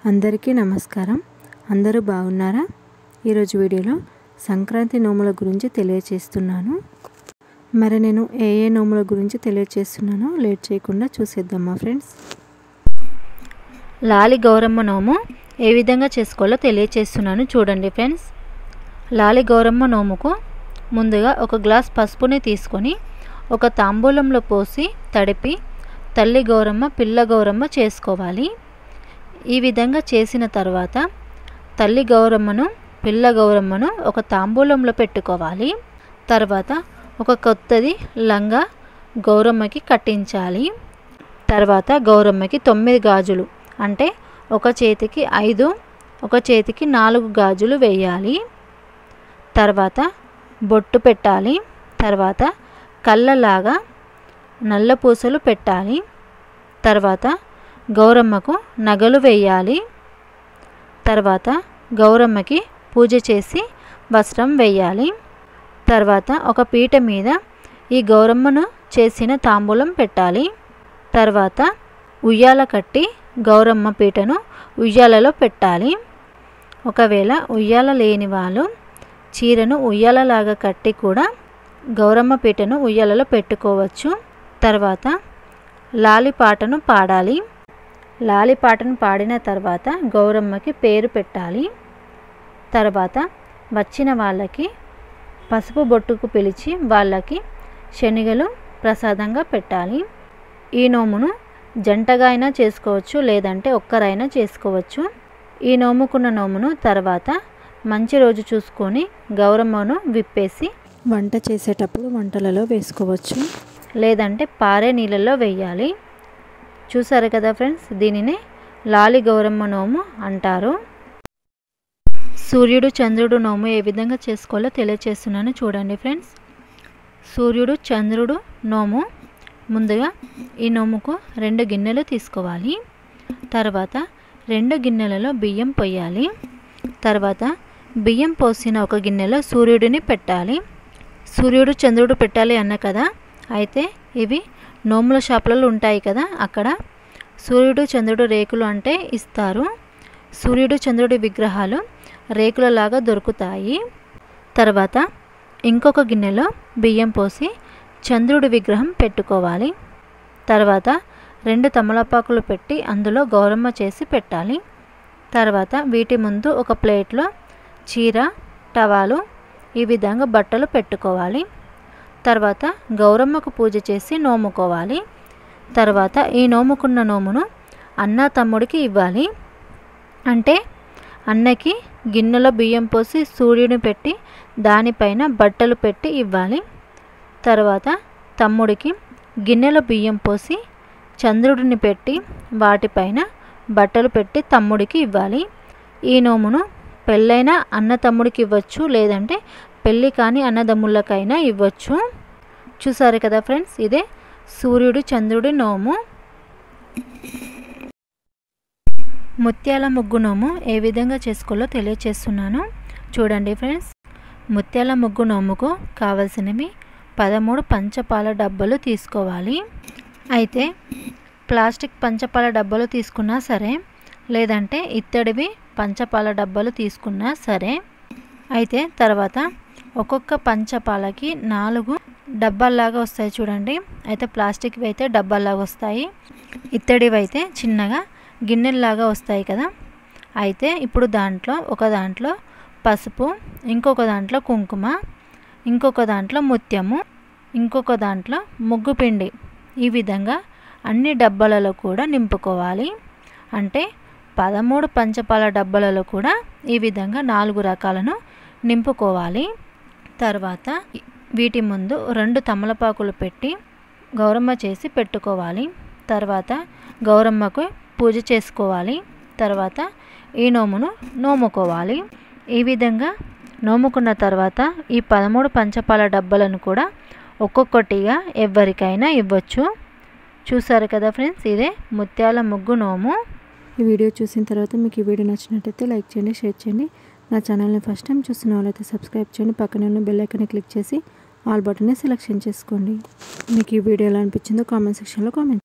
అందరికీ నమస్కారం అందరూ బాగున్నారా ఈరోజు వీడియోలో సంక్రాంతి నోముల గురించి తెలియచేస్తున్నాను మరి నేను ఏ ఏ నోముల గురించి తెలియచేస్తున్నానో లేట్ చేయకుండా చూసేద్దామా ఫ్రెండ్స్ లాలి గౌరమ్మ నోము ఏ విధంగా చేసుకోవాలో తెలియచేస్తున్నాను చూడండి ఫ్రెండ్స్ లాలి గౌరమ్మ నోముకు ముందుగా ఒక గ్లాస్ పసుపుని తీసుకొని ఒక తాంబూలంలో పోసి తడిపి తల్లి గౌరమ్మ పిల్ల గౌరమ్మ చేసుకోవాలి ఈ విధంగా చేసిన తర్వాత తల్లి గౌరమ్మను పిల్ల గౌరమ్మను ఒక తాంబూలంలో పెట్టుకోవాలి తర్వాత ఒక కొత్తది లంగా గౌరమ్మకి కట్టించాలి తర్వాత గౌరమ్మకి తొమ్మిది గాజులు అంటే ఒక చేతికి ఐదు ఒక చేతికి నాలుగు గాజులు వేయాలి తర్వాత బొట్టు పెట్టాలి తర్వాత కళ్ళలాగా నల్ల పూసలు పెట్టాలి తర్వాత గౌరమ్మకు నగలు వేయాలి తర్వాత గౌరమ్మకి పూజ చేసి వస్త్రం వేయాలి తర్వాత ఒక పీట మీద ఈ గౌరమ్మను చేసిన తాంబూలం పెట్టాలి తర్వాత ఉయ్యాల కట్టి గౌరమ్మ పీటను ఉయ్యాలలో పెట్టాలి ఒకవేళ ఉయ్యాల లేని వాళ్ళు చీరను ఉయ్యాలలాగా కట్టి కూడా గౌరమ్మ పీటను ఉయ్యాలలో పెట్టుకోవచ్చు తర్వాత లాలి పాటను పాడాలి లాలి పాటను పాడిన తర్వాత గౌరమ్మకి పేరు పెట్టాలి తర్వాత వచ్చిన వాళ్ళకి పసుపు బొట్టుకు పిలిచి వాళ్ళకి శనగలు ప్రసాదంగా పెట్టాలి ఈ నోమును జంటగా అయినా చేసుకోవచ్చు లేదంటే ఒక్కరైనా చేసుకోవచ్చు ఈ నోముకున్న నోమును తర్వాత మంచి రోజు చూసుకొని గౌరమ్మను విప్పేసి వంట చేసేటప్పుడు వంటలలో వేసుకోవచ్చు లేదంటే పారే నీళ్ళల్లో వేయాలి చూసారు కదా ఫ్రెండ్స్ దీనిని లాలి గౌరమ్మ నోము అంటారు సూర్యుడు చంద్రుడు నోము ఏ విధంగా చేసుకోవాలో తెలియచేస్తున్నాను చూడండి ఫ్రెండ్స్ సూర్యుడు చంద్రుడు నోము ముందుగా ఈ నోముకు రెండు గిన్నెలు తీసుకోవాలి తర్వాత రెండు గిన్నెలలో బియ్యం పోయాలి తర్వాత బియ్యం పోసిన ఒక గిన్నెలో సూర్యుడిని పెట్టాలి సూర్యుడు చంద్రుడు పెట్టాలి అన్న కదా అయితే ఇవి నోముల షాపులలో ఉంటాయి కదా అక్కడ సూర్యుడు చంద్రుడు రేకులు అంటే ఇస్తారు సూర్యుడు చంద్రుడి విగ్రహాలు రేకులలాగా దొరుకుతాయి తర్వాత ఇంకొక గిన్నెలో బియ్యం పోసి చంద్రుడి విగ్రహం పెట్టుకోవాలి తర్వాత రెండు తమలపాకులు పెట్టి అందులో గౌరమ్మ చేసి పెట్టాలి తర్వాత వీటి ముందు ఒక ప్లేట్లో చీర టవాలు ఈ విధంగా బట్టలు పెట్టుకోవాలి తర్వాత గౌరమ్మకు పూజ చేసి నోముకోవాలి తర్వాత ఈ నోముకున్న నోమును అన్న తమ్ముడికి ఇవ్వాలి అంటే అన్నకి గిన్నెలో బియ్యం పోసి సూర్యుని పెట్టి దానిపైన బట్టలు పెట్టి ఇవ్వాలి తర్వాత తమ్ముడికి గిన్నెలో బియ్యం పోసి చంద్రుడిని పెట్టి వాటిపైన బట్టలు పెట్టి తమ్ముడికి ఇవ్వాలి ఈ నోమును పెళ్ళైన అన్న తమ్ముడికి ఇవ్వచ్చు లేదంటే పెళ్ళి కాని అన్నదమ్ముళ్ళకైనా ఇవ్వచ్చు చూసారు కదా ఫ్రెండ్స్ ఇదే సూర్యుడు చంద్రుడి నోము ముత్యాల ముగ్గు నోము ఏ విధంగా చేసుకోవాలో తెలియచేస్తున్నాను చూడండి ఫ్రెండ్స్ ముత్యాల ముగ్గు నోముకు కావలసినవి పదమూడు పంచపాల డబ్బలు తీసుకోవాలి అయితే ప్లాస్టిక్ పంచపాల డబ్బలు తీసుకున్నా సరే లేదంటే ఇత్తడివి పంచపాల డబ్బలు తీసుకున్నా సరే అయితే తర్వాత ఒక్కొక్క పంచపాలకి నాలుగు డబ్బాల్లాగా వస్తాయి చూడండి అయితే ప్లాస్టిక్వి అయితే డబ్బాల్లాగా వస్తాయి ఇత్తడివి అయితే చిన్నగా గిన్నెల్లాగా వస్తాయి కదా అయితే ఇప్పుడు దాంట్లో ఒక దాంట్లో పసుపు ఇంకొక దాంట్లో కుంకుమ ఇంకొక దాంట్లో ముత్యము ఇంకొక దాంట్లో ముగ్గు పిండి ఈ విధంగా అన్ని డబ్బాలలో కూడా నింపుకోవాలి అంటే పదమూడు పంచపాల డబ్బాలలో కూడా ఈ విధంగా నాలుగు రకాలను నింపుకోవాలి తర్వాత వీటి ముందు రెండు తమలపాకులు పెట్టి గౌరమ్మ చేసి పెట్టుకోవాలి తర్వాత గౌరమ్మకు పూజ చేసుకోవాలి తర్వాత ఈ నోమును నోముకోవాలి ఈ విధంగా నోముకున్న తర్వాత ఈ పదమూడు పంచపాల డబ్బలను కూడా ఒక్కొక్కటిగా ఎవరికైనా ఇవ్వచ్చు చూసారు కదా ఫ్రెండ్స్ ఇదే ముత్యాల ముగ్గు నోము ఈ వీడియో చూసిన తర్వాత మీకు ఈ వీడియో నచ్చినట్టయితే లైక్ చేయండి షేర్ చేయండి నా ఛానల్ని ఫస్ట్ టైం చూస్తున్న వాళ్ళైతే సబ్స్క్రైబ్ చేయండి పక్కనే ఉన్న బెల్ ఐకాన్ని క్లిక్ చేసి ఆల్ బటన్ని సెలెక్షన్ చేసుకోండి మీకు ఈ వీడియో ఎలా అనిపించిందో కామెంట్ సెక్షన్లో కామెంట్